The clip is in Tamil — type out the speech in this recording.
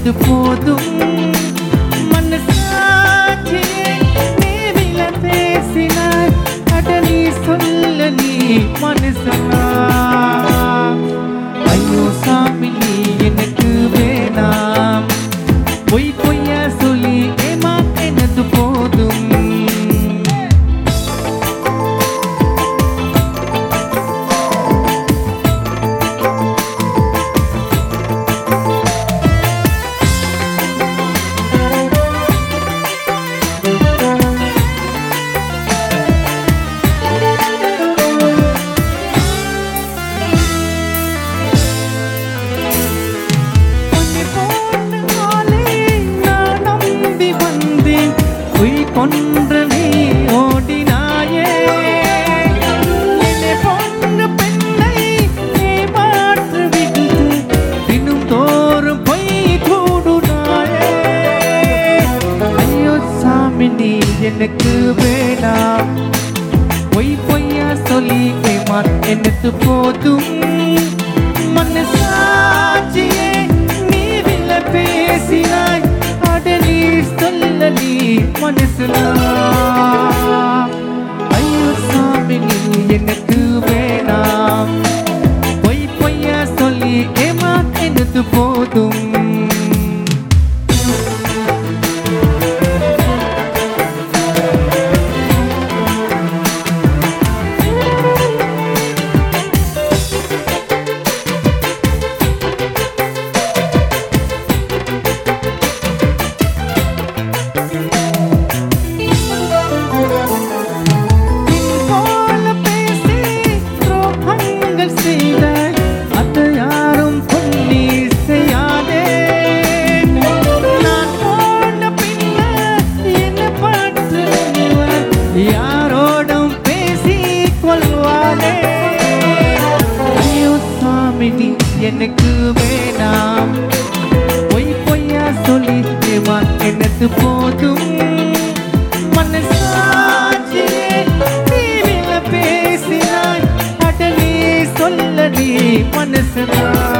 எனது போதும் மனசாட்சியே நேரில பேசினாய் அட நீ சொல்ல நீ மனுஷனா ஐயோ சாமி நீ எனக்கு வேணாம் பொய் பொய்யா சொல்லி ஏமா எனது போதும் உன்னை போன்ற ஆளை நான் நம்பி வந்தேன். பொய் கொன்ற நீ ஓடினாயே. என்னை போன்ற பெண்ணை ஏமாற்றி விட்டு தினம்தோறும் பொய் கூடுனாயே. ஐயோ சாமி நீ எனக்கு வேணாம் பொய் பொய்யா சொல்லி ஏமா எனக்கு போதும் மனசாட்சியே நீரில பேசினாய் அட நீ சொல்ல நீ மனசுல ஐயோ சாமி நீ எனக்கு வேணாம் பொய் பொய்யா சொல்லி ஏமா எனக்கு போதும் பின் போல பேசி துரோகங்கள் செய்தாய். அது யாரும் பொன்னி செய்யாதே. நான் போன பின்னர் என்னை பார்த்து இவர் யாரோடும் பேசி கொள்வானே ஐயோ சாமி நீ எனக்கு வேணாம் பொய் பொய்யா சொல்லி தேவா எனக்கு போதும் மனசாட்சியே நீரில பேசினாய் அட நீ சொல்ல நீ மனசுதான்